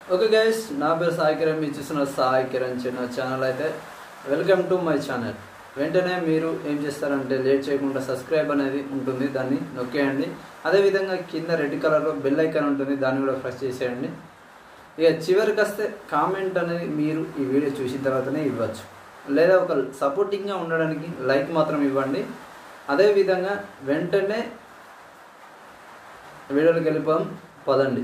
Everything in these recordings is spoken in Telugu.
ఓకే గైస్ నా పేరు సాయి కిరణ్ మీరు చూస్తున్న సాయి కిరణ్ చిన్న ఛానల్ అయితే వెల్కమ్ టు మై ఛానల్ వెంటనే మీరు ఏం చేస్తారంటే లేట్ చేయకుండా సబ్స్క్రైబ్ అనేది ఉంటుంది దాన్ని నొక్కేయండి అదేవిధంగా కింద రెడ్ కలర్లో బెల్ ఐకాన్ ఉంటుంది దాన్ని కూడా ప్రెస్ చేసేయండి ఇక చివరికి వస్తే కామెంట్ అనేది మీరు ఈ వీడియో చూసిన తర్వాతనే ఇవ్వచ్చు లేదా ఒక సపోర్టింగ్గా ఉండడానికి లైక్ మాత్రం ఇవ్వండి అదేవిధంగా వెంటనే వీడియోలోకి వెళ్ళిపోదాం పదండి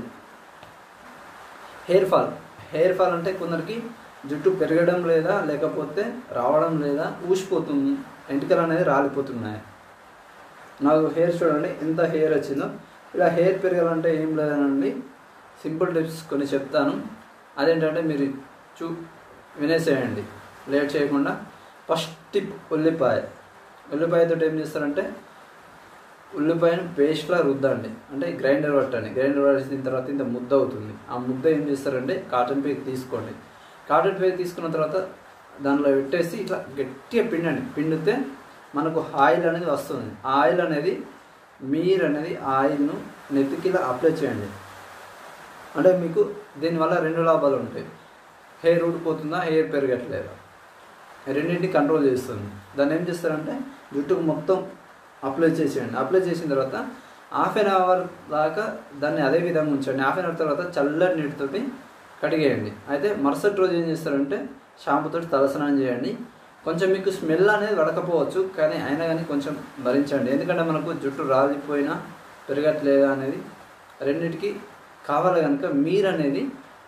హెయిర్ ఫాల్ హెయిర్ ఫాల్ అంటే కొందరికి జుట్టు పెరగడం లేదా లేకపోతే రావడం లేదా ఊసిపోతుంది ఎంటికలు అనేది రాలిపోతున్నాయి నాకు హెయిర్ చూడండి ఎంత హెయిర్ వచ్చిందో ఇలా హెయిర్ పెరగాలంటే ఏం లేదనండి సింపుల్ టిప్స్ కొన్ని చెప్తాను అదేంటంటే మీరు చూ వినేసేయండి లేట్ చేయకుండా ఫస్ట్ టిప్ ఉల్లిపాయ ఉల్లిపాయతో ఏం చేస్తారంటే ఉల్లిపాయను పేస్ట్లా రుద్దండి అంటే గ్రైండర్ పట్టండి గ్రైండర్ పట్టిన తర్వాత ఇంత ముద్ద అవుతుంది ఆ ముద్ద ఏం చేస్తారంటే కాటన్ పేక్ తీసుకోండి కాటన్ పేక్ తీసుకున్న తర్వాత దానిలో పెట్టేసి ఇట్లా గట్టిగా పిండండి పిండితే మనకు ఆయిల్ అనేది వస్తుంది ఆ ఆయిల్ అనేది మీరు అనేది ఆయిల్ను నెత్తికిలా అప్లై చేయండి అంటే మీకు దీనివల్ల రెండు లాభాలు ఉంటాయి హెయిర్ ఊడిపోతుందా హెయిర్ పెరగట్లేదా రెండింటిని కంట్రోల్ చేస్తుంది దాన్ని ఏం చేస్తారంటే జుట్టుకు మొత్తం అప్లై చేసేయండి అప్లై చేసిన తర్వాత హాఫ్ అన్ అవర్ దాకా దాన్ని అదే విధంగా ఉంచండి హాఫ్ అన్ అవర్ తర్వాత చల్లటి నీటితోటి కడిగేయండి అయితే మరుసటి రోజు ఏం చేస్తారంటే షాంపూతో తలస్నానం చేయండి కొంచెం మీకు స్మెల్ అనేది పడకపోవచ్చు కానీ అయినా కానీ కొంచెం భరించండి ఎందుకంటే మనకు జుట్టు రాలిపోయినా పెరగట్లేదా అనేది రెండింటికి కావాలి కనుక మీరు అనేది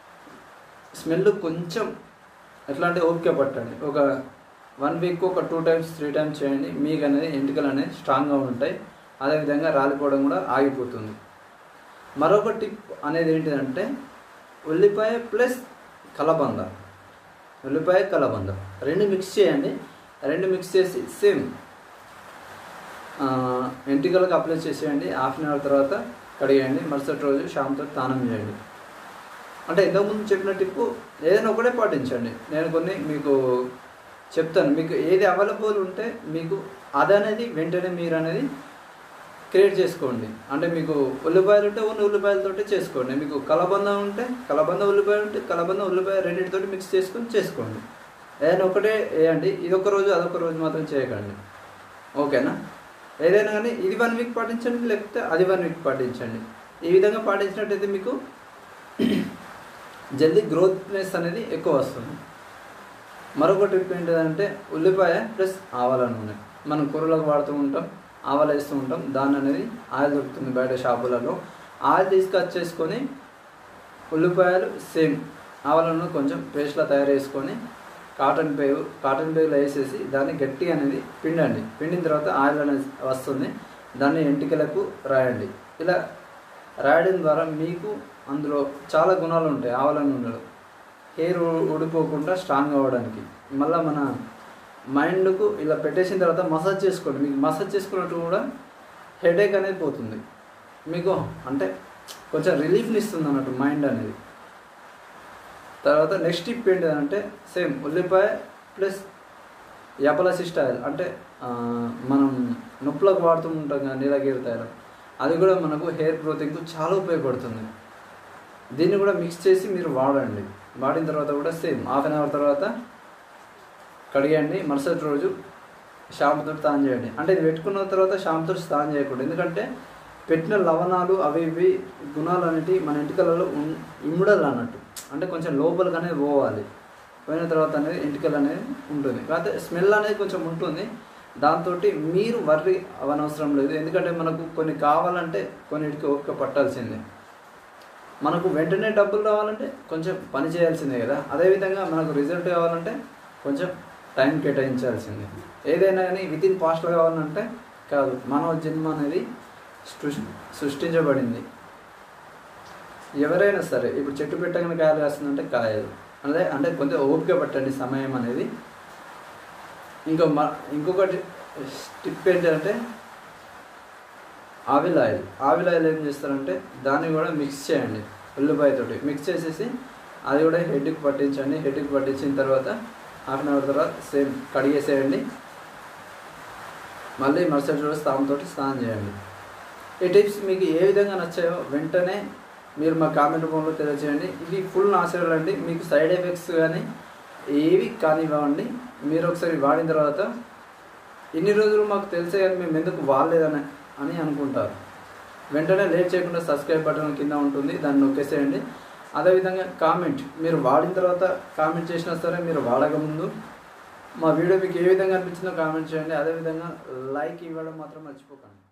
స్మెల్ కొంచెం ఎట్లా అంటే ఓపిక పట్టండి ఒక వన్ వీక్ ఒక టూ టైమ్స్ త్రీ టైమ్స్ చేయండి మీకు అనేది ఎంటికలు అనేది స్ట్రాంగ్గా ఉంటాయి అదేవిధంగా రాలిపోవడం కూడా ఆగిపోతుంది మరొక టిప్ అనేది ఏంటిదంటే ఉల్లిపాయ ప్లస్ కలబంద ఉల్లిపాయ కలబంద రెండు మిక్స్ చేయండి రెండు మిక్స్ చేసి సేమ్ ఎంటికలకు అప్లై చేసేయండి హాఫ్ అన్ అవర్ తర్వాత కడిగేయండి మరుసటి రోజు షాంతో స్నానం చేయండి అంటే ఇంతకుముందు చెప్పిన టిప్పు ఏదైనా ఒకటే పాటించండి నేను కొన్ని మీకు చెప్తాను మీకు ఏది అవైలబుల్ ఉంటే మీకు అదనేది వెంటనే మీరు అనేది క్రియేట్ చేసుకోండి అంటే మీకు ఉల్లిపాయలు ఉంటే ఉన్న ఉల్లిపాయలతోటి చేసుకోండి మీకు కలబంద ఉంటే కలబంద ఉల్లిపాయ ఉంటే కలబంద ఉల్లిపాయ రెండింటితోటి మిక్స్ చేసుకొని చేసుకోండి ఏదైనా ఒకటే వేయండి ఇది ఒక రోజు అదొక రోజు మాత్రం చేయకండి ఓకేనా ఏదైనా కానీ ఇది వన్ వీక్ పాటించండి లేకపోతే అది వన్ వీక్ పాటించండి ఈ విధంగా పాటించినట్టయితే మీకు జల్దీ గ్రోత్నెస్ అనేది ఎక్కువ వస్తుంది మరొక ట్రిప్ ఏంటిదంటే ఉల్లిపాయ ప్లస్ ఆవాల నూనె మనం కూరలకు వాడుతూ ఉంటాం ఆవాలు వేస్తూ ఉంటాం దాన్ని అనేది ఆయిల్ దొరుకుతుంది బయట షాపులలో ఆయిల్ తీసుకొచ్చేసుకొని ఉల్లిపాయలు సేమ్ ఆవాల నూనె కొంచెం పేస్ట్లా తయారు చేసుకొని కాటన్ పేగు కాటన్ పేగులో వేసేసి దాన్ని గట్టిగా అనేది పిండండి పిండిన తర్వాత ఆయిల్ అనేది వస్తుంది దాన్ని ఎంటికలకు రాయండి ఇలా రాయడం ద్వారా మీకు అందులో చాలా గుణాలు ఉంటాయి ఆవల నూనెలో హెయిర్ ఊడిపోకుండా స్ట్రాంగ్ అవ్వడానికి మళ్ళీ మన మైండ్కు ఇలా పెట్టేసిన తర్వాత మసాజ్ చేసుకోండి మీకు మసాజ్ చేసుకున్నట్టు కూడా హెడేక్ అనేది పోతుంది మీకు అంటే కొంచెం రిలీఫ్ని ఇస్తుంది అన్నట్టు మైండ్ అనేది తర్వాత నెక్స్ట్ టిప్ ఏంటిదంటే సేమ్ ఉల్లిపాయ ప్లస్ యపలసిస్ట్ ఆయిల్ అంటే మనం నొప్పులకు వాడుతూ ఉంటాం కదా నీలగిరి తైలం అది కూడా మనకు హెయిర్ గ్రోతింగ్కు చాలా ఉపయోగపడుతుంది దీన్ని కూడా మిక్స్ చేసి మీరు వాడండి వాడిన తర్వాత కూడా సేమ్ హాఫ్ అన్ అవర్ తర్వాత కడిగండి మరుసటి రోజు షాంపుతో స్నానం చేయండి అంటే ఇది పెట్టుకున్న తర్వాత షాంపుతో స్నానం చేయకూడదు ఎందుకంటే పెట్టిన లవణాలు అవి ఇవి గుణాలు అనేటివి మన ఇంటికలలో ఇమ్మడలు అన్నట్టు అంటే కొంచెం లోపలికి అనేది పోవాలి పోయిన తర్వాత అనేది ఇంటికల్ అనేది ఉంటుంది కాకపోతే స్మెల్ అనేది కొంచెం ఉంటుంది దాంతో మీరు వర్రి అవనవసరం లేదు ఎందుకంటే మనకు కొన్ని కావాలంటే కొన్నిటికి ఓపిక పట్టాల్సిందే మనకు వెంటనే డబ్బులు రావాలంటే కొంచెం పని చేయాల్సిందే కదా అదేవిధంగా మనకు రిజల్ట్ కావాలంటే కొంచెం టైం కేటాయించాల్సిందే ఏదైనా కానీ విత్ ఇన్ ఫాస్ట్లో కావాలంటే కాదు మానవ జన్మ అనేది సృష్టించబడింది ఎవరైనా సరే ఇప్పుడు చెట్టు పెట్టగానే కాయలు కాస్తుందంటే కాయదు అదే అంటే కొంచెం ఓపిక పట్టండి సమయం అనేది ఇంకో ఇంకొకటి టిప్ ఏంటంటే ఆవిల్ ఆయిల్ ఆవిల్ ఆయిల్ ఏం చేస్తారంటే దాన్ని కూడా మిక్స్ చేయండి ఉల్లిపాయతోటి మిక్స్ చేసేసి అది కూడా హెడ్కి పట్టించండి హెడ్కి పట్టించిన తర్వాత హాఫ్ అన్ అవర్ తర్వాత సేమ్ కడిగేసేయండి మళ్ళీ మరుసటి రోజు స్నానంతో స్నానం చేయండి ఈ టిప్స్ మీకు ఏ విధంగా నచ్చాయో వెంటనే మీరు మా కామెంట్ రూపంలో తెలియజేయండి ఇవి ఫుల్ నాచురల్ అండి మీకు సైడ్ ఎఫెక్ట్స్ కానీ ఏవి కానివ్వండి మీరు ఒకసారి వాడిన తర్వాత ఇన్ని రోజులు మాకు తెలిసే కానీ మేము ఎందుకు వాడలేదని అని అనుకుంటారు వెంటనే లేట్ చేయకుండా సబ్స్క్రైబ్ బటన్ కింద ఉంటుంది దాన్ని నొక్కేసేయండి అదేవిధంగా కామెంట్ మీరు వాడిన తర్వాత కామెంట్ చేసినా సరే మీరు వాడక ముందు మా వీడియో మీకు ఏ విధంగా అనిపించిందో కామెంట్ చేయండి అదేవిధంగా లైక్ ఇవ్వడం మాత్రం మర్చిపోకండి